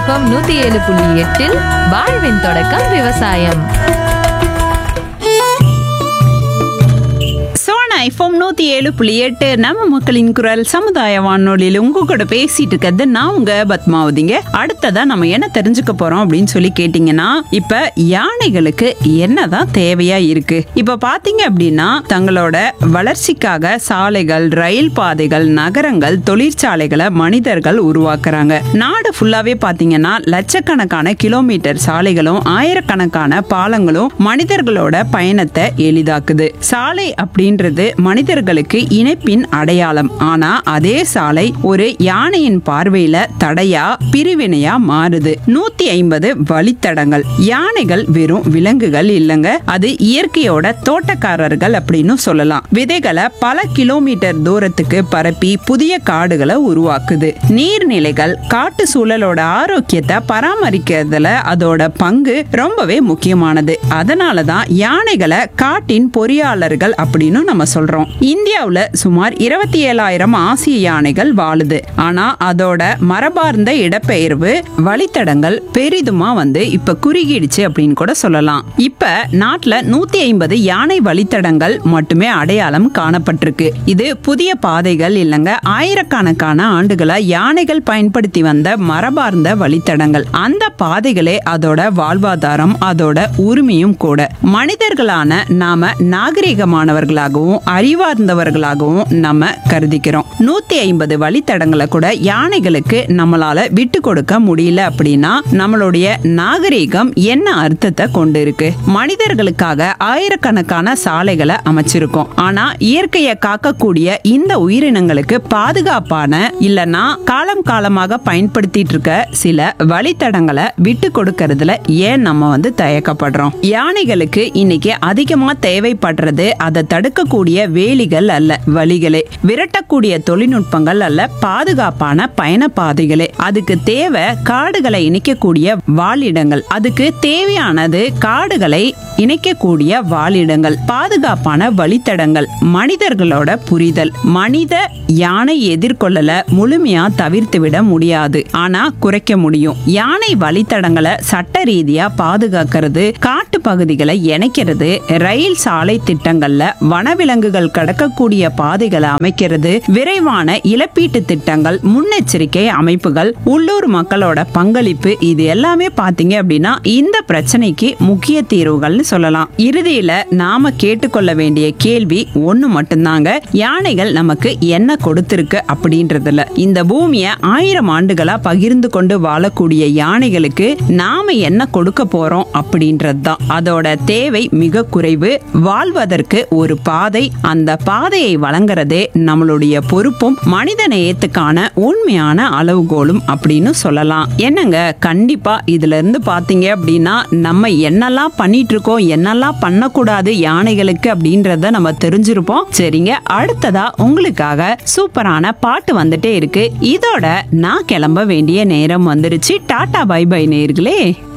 FM நூத்தி ஏழு புள்ளி எட்டில் வாழ்வின் தொடக்கம் விவசாயம் சோனா எஃப்எம் நூத்தி ஏழு புள்ளி எட்டு நம்ம மக்களின் குரல் சமுதாய வானொலியில் உங்க கூட பேசிட்டு இருக்கிறது நான் உங்க பத்மாவதிங்க அடுத்ததா நம்ம என்ன தெரிஞ்சுக்க போறோம் அப்படின்னு சொல்லி கேட்டீங்கன்னா இப்ப யானைகளுக்கு என்னதான் தேவையா இருக்கு இப்ப பாத்தீங்க அப்படின்னா தங்களோட வளர்ச்சிக்காக சாலைகள் ரயில் பாதைகள் நகரங்கள் தொழிற்சாலைகளை மனிதர்கள் உருவாக்குறாங்க நாடு ஃபுல்லாவே பாத்தீங்கன்னா லட்சக்கணக்கான கிலோமீட்டர் சாலைகளும் ஆயிரக்கணக்கான பாலங்களும் மனிதர்களோட பயணத்தை எளிதாக்குது சாலை அப்படின்றது மனிதர்களுக்கு இணைப்பின் அடையாளம் ஆனா அதே சாலை ஒரு யானையின் பார்வையில தடையா பிரிவினையா மாறுது நூத்தி ஐம்பது வழித்தடங்கள் யானைகள் வெறும் விலங்குகள் இல்லைங்க அது இயற்கையோட தோட்டக்காரர்கள் அப்படின்னு சொல்லலாம் விதைகளை பல கிலோமீட்டர் தூரத்துக்கு பரப்பி புதிய காடுகளை உருவாக்குது நீர்நிலைகள் காட்டு சூழலோட ஆரோக்கியத்தை பராமரிக்கிறதுல அதோட பங்கு ரொம்பவே முக்கியமானது அதனாலதான் யானைகளை காட்டின் பொறியாளர்கள் அப்படின்னு நம்ம சொல்றோம் இந்தியாவுல சுமார் இருபத்தி ஏழாயிரம் ஆசிய யானைகள் வாழுது ஆனா அதோட மரபார்ந்த இடப்பெயர்வு வழித்தடங்கள் பெரிதுமா வந்து இப்ப குறுகிடுச்சு அப்படின்னு கூட சொல்லலாம் இப்ப நாட்டுல நூத்தி ஐம்பது யானை வழித்தடங்கள் மட்டுமே அடையாளம் காணப்பட்டிருக்கு இது புதிய பாதைகள் இல்லைங்க ஆயிரக்கணக்கான ஆண்டுகளா யானைகள் பயன்படுத்தி வந்த மரபார்ந்த வழித்தடங்கள் அந்த பாதைகளே அதோட வாழ்வாதாரம் அதோட உரிமையும் கூட மனிதர்களான நாம நாகரிகமானவர்களாகவும் அறிவார்ந்தவர்களாகவும் நம்ம கருதிக்கிறோம் நூத்தி ஐம்பது வழித்தடங்களை கூட யானைகளுக்கு நம்மளால விட்டு கொடுக்க முடியல அப்படின்னா நம்மளுடைய நாகரிகம் என்ன அர்த்தத்தை கொண்டு இருக்கு மனிதர்களுக்காக ஆயிரக்கணக்கான சாலைகளை அமைச்சிருக்கோம் ஆனா இயற்கையை காக்கக்கூடிய இந்த உயிரினங்களுக்கு பாதுகாப்பான இல்லனா காலம் காலமாக பயன்படுத்திட்டு இருக்க சில வழித்தடங்களை விட்டு கொடுக்கறதுல ஏன் நம்ம வந்து தயக்கப்படுறோம் யானைகளுக்கு இன்னைக்கு அதிகமா தேவைப்படுறது அதை தடுக்கக்கூடிய வேலிகள் அல்ல வழிகளே விரட்டக்கூடிய தொழில்நுட்பங்கள் அல்ல பாதுகாப்பான பயண பாதைகளே அதுக்கு தேவை காடுகளை இணைக்கக்கூடிய வாழிடங்கள் அதுக்கு தேவையானது காடுகளை இணைக்கக்கூடிய வாழிடங்கள் பாதுகாப்பான வழித்தடங்கள் மனிதர்களோட புரிதல் மனித யானை எதிர்கொள்ளல முழுமையா தவிர்த்து விட முடியாது ஆனா குறைக்க முடியும் யானை வழித்தடங்களை சட்ட ரீதியா பாதுகாக்கிறது காட்டு பகுதிகளை இணைக்கிறது ரயில் சாலை திட்டங்கள்ல வனவிலங்குகள் கடக்கக்கூடிய பாதைகளை அமைக்கிறது விரைவான இழப்பீட்டு திட்டங்கள் முன்னெச்சரிக்கை அமைப்புகள் உள்ளூர் மக்களோட பங்களிப்பு இது எல்லாமே பாத்தீங்க அப்படின்னா இந்த பிரச்சனைக்கு முக்கிய தீர்வுகள்னு சொல்லலாம் இறுதியில நாம கேட்டுக்கொள்ள வேண்டிய கேள்வி ஒண்ணு மட்டும்தாங்க யானைகள் நமக்கு என்ன கொடுத்திருக்கு அப்படின்றதுல இந்த பூமியை ஆயிரம் ஆண்டுகளா பகிர்ந்து கொண்டு வாழக்கூடிய யானைகளுக்கு நாம என்ன கொடுக்க போறோம் அப்படின்றது தான் அதோட தேவை மிக குறைவு வாழ்வதற்கு ஒரு பாதை அந்த பாதையை வழங்குறதே நம்மளுடைய பொறுப்பும் மனித நேயத்துக்கான உண்மையான அளவுகோலும் அப்படின்னு சொல்லலாம் என்னங்க கண்டிப்பா இதுல இருந்து பாத்தீங்க அப்படின்னா நம்ம என்னெல்லாம் பண்ணிட்டு இருக்கோம் என்னெல்லாம் பண்ணக்கூடாது யானைகளுக்கு அப்படின்றத நம்ம தெரிஞ்சிருப்போம் சரிங்க அடுத்ததா உங்களுக்காக சூப்பரான பாட்டு வந்துட்டே இருக்கு இதோட நான் கிளம்ப வேண்டிய நேரம் வந்துருச்சு டாடா பை பை நேர்களே